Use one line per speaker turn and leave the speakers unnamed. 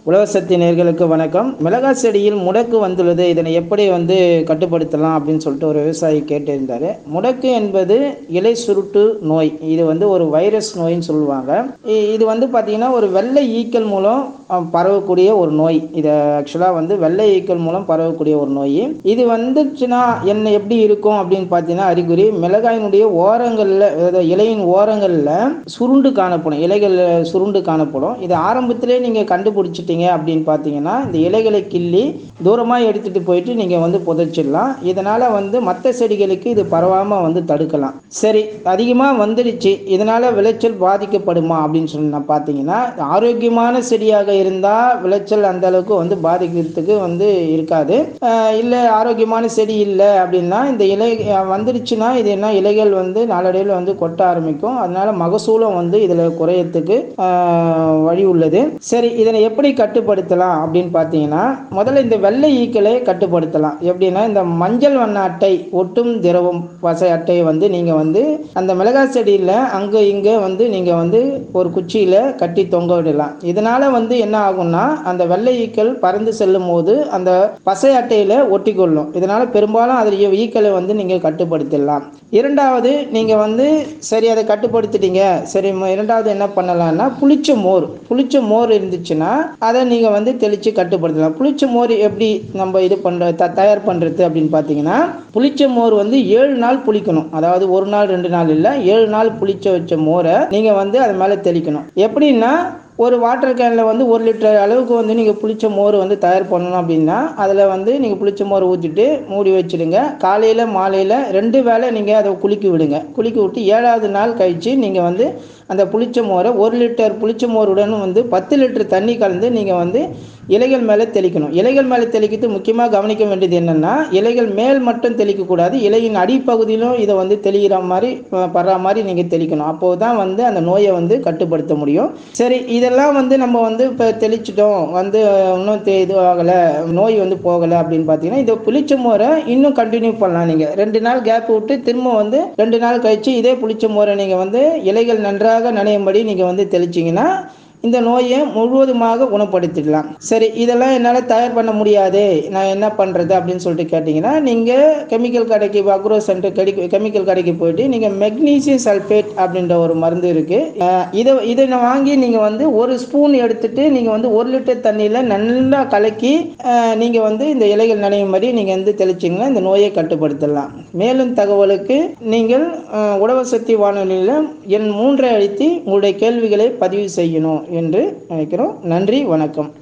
உழவசக்தி நேர்களுக்கு வணக்கம் மிளகாய் செடியில் முடக்கு வந்துள்ளது இதனை எப்படி வந்து கட்டுப்படுத்தலாம் அப்படின்னு சொல்லிட்டு ஒரு விவசாயி கேட்டிருந்தாரு முடக்கு என்பது இலை சுருட்டு நோய் இது வந்து ஒரு வைரஸ் நோயின்னு சொல்லுவாங்க இ- இது வந்து பார்த்தீங்கன்னா ஒரு வெள்ளை ஈக்கள் மூலம் அஹ், பரவக்கூடிய ஒரு நோய் இது ஆக்சுவலாக வந்து வெள்ளை ஈக்கள் மூலம் பரவக்கூடிய ஒரு நோய் இது வந்துச்சுன்னா என்ன எப்படி இருக்கும் அப்படின்னு பார்த்தீங்கன்னா அறிகுறி மிளகாயினுடைய ஓரங்களில் அதாவது இலையின் ஓரங்களில் சுருண்டு காணப்படும் இலைகள் சுருண்டு காணப்படும் இது ஆரம்பத்திலே நீங்கள் கண்டுபிடிச்சிட்டீங்க அப்படின்னு பார்த்தீங்கன்னா இந்த இலைகளை கிள்ளி தூரமாக எடுத்துகிட்டு போயிட்டு நீங்கள் வந்து புதைச்சிடலாம் இதனால் வந்து மற்ற செடிகளுக்கு இது பரவாமல் வந்து தடுக்கலாம் சரி அதிகமாக வந்துடுச்சு இதனால் விளைச்சல் பாதிக்கப்படுமா அப்படின்னு சொன்ன பார்த்தீங்கன்னா ஆரோக்கியமான செடியாக இருந்தால் விளைச்சல் அந்த அளவுக்கு வந்து பாதிக்கிறதுக்கு வந்து இருக்காது இல்லை ஆரோக்கியமான செடி இல்லை அப்படின்னா இந்த இலை அஹ், வந்துடுச்சுன்னா இது என்ன இலைகள் வந்து நாளடைவில் வந்து கொட்ட ஆரம்பிக்கும் அதனால மகசூலம் வந்து இதில் குறையத்துக்கு ஆஹ், வழி உள்ளது சரி இதனை எப்படி கட்டுப்படுத்தலாம் அப்படின்னு பார்த்தீங்கன்னா முதல்ல இந்த வெள்ளை ஈக்களை கட்டுப்படுத்தலாம் எப்படின்னா இந்த மஞ்சள் வண்ண அட்டை ஒட்டும் திரவம் பசை அட்டையை வந்து நீங்கள் வந்து அந்த மிளகாய் செடியில் அங்கே இங்கே வந்து நீங்கள் வந்து ஒரு குச்சியில் கட்டி தொங்க விடலாம் இதனால் வந்து என்ன ஆகும்னா அந்த வெள்ளை ஈக்கள் பறந்து செல்லும் போது அந்த பசை அட்டையில் ஒட்டிக்கொள்ளும் இதனால் பெரும்பாலும் அதில் ஈக்களை வந்து நீங்கள் கட்டுப்படுத்திடலாம் இரண்டாவது நீங்கள் வந்து சரி அதை கட்டுப்படுத்திட்டீங்க சரி ம- இரண்டாவது என்ன பண்ணலாம்னா புளிச்ச மோர் புளிச்ச மோர் இருந்துச்சுன்னா அதை நீங்கள் வந்து தெளித்து கட்டுப்படுத்தலாம் புளிச்ச மோர் எப்படி நம்ம இது பண்ணுற த தயார் பண்ணுறது அப்படின்னு பார்த்தீங்கன்னா புளிச்ச மோர் வந்து ஏழு நாள் புளிக்கணும் அதாவது ஒரு நாள் ரெண்டு நாள் இல்லை ஏழு நாள் புளிச்ச வச்ச மோரை நீங்கள் வந்து அது மேலே தெளிக்கணும் எப்படின்னா ஒரு வாட்டர் கேனில் வந்து ஒரு லிட்டர் அளவுக்கு வந்து நீங்கள் புளிச்ச மோர் வந்து தயார் பண்ணணும் அப்படின்னா அதில் வந்து நீங்கள் புளிச்ச மோர் ஊற்றிட்டு மூடி வச்சிடுங்க காலையில் மாலையில் ரெண்டு வேளை நீங்கள் அதை குளிக்க விடுங்க குளிக்க விட்டு ஏழாவது நாள் கழித்து நீங்கள் வந்து அந்த புளிச்ச மோரை ஒரு லிட்டர் புளிச்ச மோருடன் வந்து பத்து லிட்டர் தண்ணி கலந்து நீங்கள் வந்து இலைகள் மேலே தெளிக்கணும் இலைகள் மேலே தெளிக்கிறது முக்கியமாக கவனிக்க வேண்டியது என்னென்னா இலைகள் மேல் மட்டும் தெளிக்கக்கூடாது இலையின் அடிப்பகுதியிலும் இதை வந்து தெளிக்கிற மாதிரி அஹ், படுற மாதிரி நீங்கள் தெளிக்கணும் அப்போது தான் வந்து அந்த நோயை வந்து கட்டுப்படுத்த முடியும் சரி இதெல்லாம் வந்து நம்ம வந்து இப்போ தெளிச்சிட்டோம் வந்து அஹ், இன்னும் தெ- இது ஆகலை நோய் வந்து போகலை அப்படின்னு பார்த்தீங்கன்னா இந்த புளிச்ச மோரை இன்னும் கண்டினியூ பண்ணலாம் நீங்கள் ரெண்டு நாள் கேப் விட்டு திரும்ப வந்து ரெண்டு நாள் கழித்து இதே புளிச்ச மோரை நீங்கள் வந்து இலைகள் நன்றாக நனையும்படி நீங்கள் வந்து தெளிச்சிங்கன்னா இந்த நோயை முழுவதுமாக குணப்படுத்திடலாம் சரி இதெல்லாம் என்னால் தயார் பண்ண முடியாது நான் என்ன பண்ணுறது அப்படின்னு சொல்லிட்டு கேட்டிங்கன்னா நீங்கள் கெமிக்கல் கடைக்கு அக்ரோ சென்டர் கடி கெமிக்கல் கடைக்கு போயிட்டு நீங்கள் மெக்னீசியம் சல்ஃபேட் அப்படின்ற ஒரு மருந்து இருக்குது இதை இதை நான் வாங்கி நீங்கள் வந்து ஒரு ஸ்பூன் எடுத்துட்டு நீங்கள் வந்து ஒரு லிட்டர் தண்ணியில் நல்லா கலக்கி நீங்கள் வந்து இந்த இலைகள் நனையும் மாதிரி நீங்கள் வந்து தெளிச்சிங்கன்னா இந்த நோயை கட்டுப்படுத்தலாம் மேலும் தகவலுக்கு நீங்கள் அஹ், உழவசக்தி வானொலியில் என் மூன்றை அழுத்தி உங்களுடைய கேள்விகளை பதிவு செய்யணும் என்று நினைக்கிறோம் நன்றி வணக்கம்